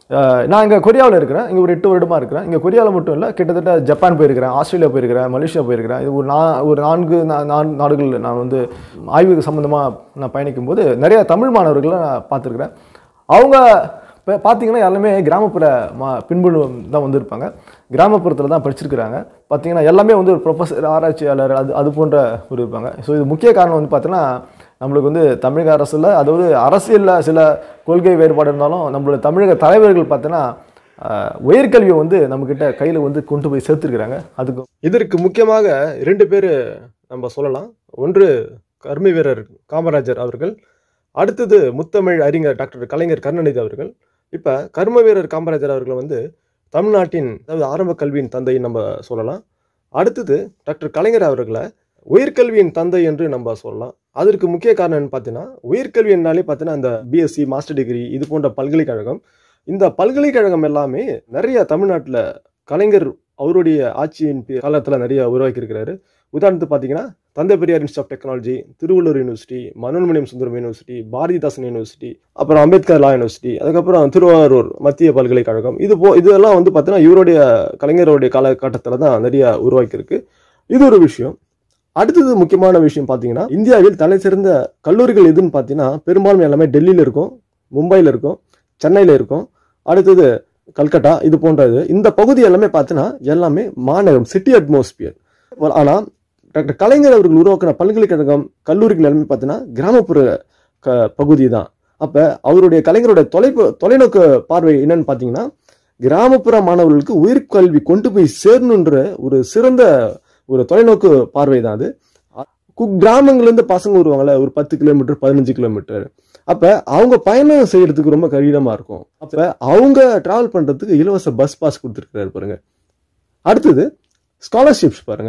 அஹ், நான் இங்கே கொரியாவில் இருக்கிறேன் இங்கே ஒரு எட்டு வருடமாக இருக்கிறேன் இங்கே கொரியாவில் மட்டும் இல்லை கிட்டத்தட்ட ஜப்பான் போயிருக்கிறேன் ஆஸ்திரேலியா போயிருக்கிறேன் மலேசியா போயிருக்கிறேன் இது ஒரு நா ஒரு நான்கு நா- நான்கு நாடுகள் நான் வந்து ஆய்வு சம்மந்தமாக நான் பயணிக்கும் போது நிறைய தமிழ் மாணவர்களை நான் பார்த்துருக்குறேன் அவங்க இப்போ பார்த்தீங்கன்னா எல்லாமே கிராமப்புற மா பின்புலம் தான் வந்திருப்பாங்க கிராமப்புறத்தில் தான் படிச்சிருக்கிறாங்க பார்த்தீங்கன்னா எல்லாமே வந்து ஒரு ப்ரொஃபஸர் ஆராய்ச்சியாளர் அது அது போன்ற ஒரு இருப்பாங்க ஸோ இது முக்கிய காரணம் வந்து பார்த்தீங்கன்னா நம்மளுக்கு வந்து தமிழக அரசில் அதாவது அரசியலில் சில கொள்கை வேறுபாடு இருந்தாலும் நம்மளோட தமிழக தலைவர்கள் பார்த்தீங்கன்னா ஆஹ், உயர்கல்வியை வந்து நம்மக்கிட்ட கையில் வந்து கொண்டு போய் சேர்த்துருக்குறாங்க அதுக்கு இதற்கு முக்கியமாக இரண்டு பேர் நம்ம சொல்லலாம் ஒன்று கர்ம வீரர் காமராஜர் அவர்கள் அடுத்தது முத்தமிழ் அறிஞர் டாக்டர் கலைஞர் கருணாநிதி அவர்கள் இப்போ கர்ம வீரர் காமராஜர் அவர்களை வந்து தமிழ்நாட்டின் அதாவது ஆரம்ப கல்வியின் தந்தை நம்ம சொல்லலாம் அடுத்தது டாக்டர் கலைஞர் அவர்களை உயர்கல்வியின் தந்தை என்று நம்ம சொல்லலாம் அதற்கு முக்கிய காரணம் என்னன்னு பார்த்தீங்கன்னா உயர்கல்வினாலே பார்த்தீங்கன்னா அந்த பிஎஸ்சி மாஸ்டர் டிகிரி இது போன்ற பல்கலைக்கழகம் இந்த பல்கலைக்கழகம் எல்லாமே நிறைய தமிழ்நாட்டில் கலைஞர் அவருடைய ஆட்சியின் காலத்தில் நிறைய உருவாக்கி இருக்கிறாரு உதாரணத்துக்கு பார்த்தீங்கன்னா Thanthai Periyar institute of technology Thiruvallur university Manonmaniam Sundaram university Bharathidasan university அப்புறம் அம்பேத்கர் லா யூனிவர்சிட்டி அதுக்கப்புறம் திருவாரூர் மத்திய பல்கலைக்கழகம் இது போ இதெல்லாம் வந்து பார்த்தீங்கன்னா இவருடைய கலைஞருடைய காலகட்டத்தில் தான் நிறைய உருவாக்கியிருக்கு இது ஒரு விஷயம் அடுத்தது முக்கியமான விஷயம் பார்த்தீங்கன்னா இந்தியாவில் தலை சிறந்த கல்லூரிகள் எதுன்னு பார்த்தீங்கன்னா பெரும்பாலும் எல்லாமே டெல்லியில் இருக்கும் மும்பையில் இருக்கும் சென்னையில் இருக்கும் அடுத்தது கல்கட்டா இது போன்றது இந்த பகுதி எல்லாமே பார்த்தீங்கன்னா எல்லாமே மாநகரம் சிட்டி அட்மாஸ்பியர் ஆனால் டாக்டர் கலைஞர் அவர்கள் உருவாக்கின பல்கலைக்கழகம் கல்லூரிகள் எல்லாமே பார்த்தீங்கன்னா கிராமப்புற க பகுதி தான் அப்போ அவருடைய கலைஞருடைய தொலைப்பு தொலைநோக்கு பார்வை என்னன்னு பார்த்தீங்கன்னா கிராமப்புற மாணவர்களுக்கு உயர்கல்வி கொண்டு போய் சேரணுன்ற ஒரு சிறந்த ஒரு தொலைநோக்கு பார்வை தான் அது கு- கிராமங்கள்லேருந்து பசங்க வருவாங்கல்ல ஒரு பத்து கிலோமீட்டர் பதினஞ்சு கிலோமீட்டர் அப்ப அவங்க பயணம் செய்யறதுக்கு ரொம்ப கடினமா இருக்கும் அப்ப அவங்க டிராவல் பண்றதுக்கு இலவச பஸ் பாஸ் கொடுத்துருக்காரு பாருங்க அடுத்தது ஸ்காலர்ஷிப்ஸ் பாருங்க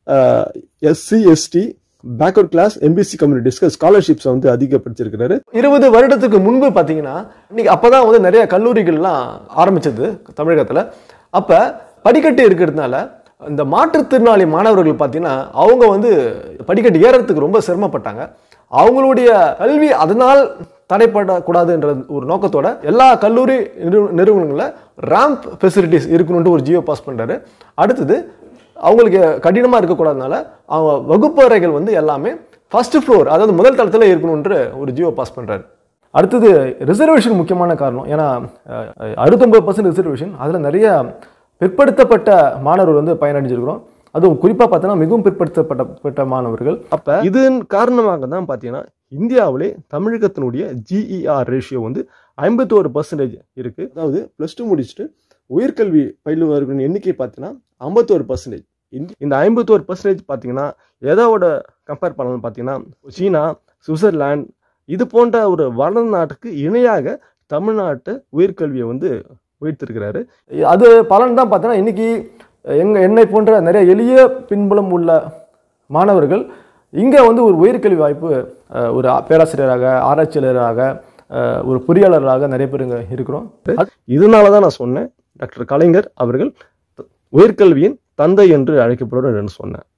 SC ST backward class MBC கம்யூனிட்டிஸ்க்கு ஸ்காலர்ஷிப்ஸ் வந்து அதிகப்படுத்திருக்கிறாரு இருபது வருடத்துக்கு முன்பு பார்த்தீங்கன்னா இன்னைக்கு அப்பதான் வந்து நிறைய கல்லூரிகள்லாம் ஆரம்பிச்சது தமிழகத்துல அப்ப படிக்கட்டு இருக்கிறதுனால இந்த மாற்றுத்திறனாளி மாணவர்கள் பார்த்தீங்கன்னா அவங்க வந்து படிக்கட்டு ஏறதுக்கு ரொம்ப சிரமப்பட்டாங்க அவங்களுடைய கல்வி அதனால் தடைப்படக்கூடாதுன்ற ஒரு நோக்கத்தோட எல்லா கல்லூரி நிறு நிறுவனங்களில் ரேம்ப் ஃபெசிலிட்டிஸ் இருக்கணும்ட்டு ஒரு ஜியோ பாஸ் பண்ணுறாரு அடுத்தது அவங்களுக்கு கடினமாக இருக்கக்கூடாதனால அவங்க வகுப்பு அறைகள் வந்து எல்லாமே ஃபர்ஸ்ட் ஃப்ளோர் அதாவது முதல் தளத்தில் இருக்கணுன்ற ஒரு ஜியோ பாஸ் பண்ணுறாரு அடுத்தது ரிசர்வேஷன் முக்கியமான காரணம் ஏன்னா அறுபத்தொம்பது பர்சன்ட் ரிசர்வேஷன் அதில் நிறைய பிற்படுத்தப்பட்ட மாணவர்கள் வந்து பயனடைஞ்சிருக்கிறோம் அதுவும் குறிப்பாக பார்த்தோன்னா மிகவும் பிற்படுத்தப்பட்ட பட்ட மாணவர்கள் அப்போ இதன் காரணமாக தான் பார்த்தீங்கன்னா இந்தியாவிலே தமிழகத்தினுடைய ஜிஇஆர் ரேஷியோ வந்து ஐம்பத்தோரு பர்சன்டேஜ் இருக்குது அதாவது ப்ளஸ் டூ முடிச்சுட்டு உயர்கல்வி பயிலுவர்களின் எண்ணிக்கை பார்த்தீங்கன்னா ஐம்பத்தோரு பர்சன்டேஜ் இந்த ஐம்பத்தோரு பர்சன்டேஜ் பார்த்தீங்கன்னா எதோட கம்பேர் பண்ணலாம் பார்த்தீங்கன்னா சீனா சுவிட்சர்லாந்து இது போன்ற ஒரு வளர்ந்த நாட்டுக்கு இணையாக தமிழ்நாட்டு உயர்கல்வியை வந்து உயர்த்திருக்கிறாரு அது பலன் தான் பார்த்தீங்கன்னா இன்னைக்கு எங்க என்னை போன்ற நிறைய எளிய பின்புலம் உள்ள மாணவர்கள் இங்கே வந்து ஒரு உயர்கல்வி வாய்ப்பு அஹ், ஒரு ஆ- பேராசிரியராக ஆராய்ச்சியாளராக அஹ், ஒரு பொறியாளராக நிறைய பேர் இங்கே இருக்கிறோம் இதனால தான் நான் சொன்னேன் டாக்டர் கலைஞர் அவர்கள் உயர்கல்வியின் தந்தை என்று அழைக்கப்படுவார் என்று சொன்னேன்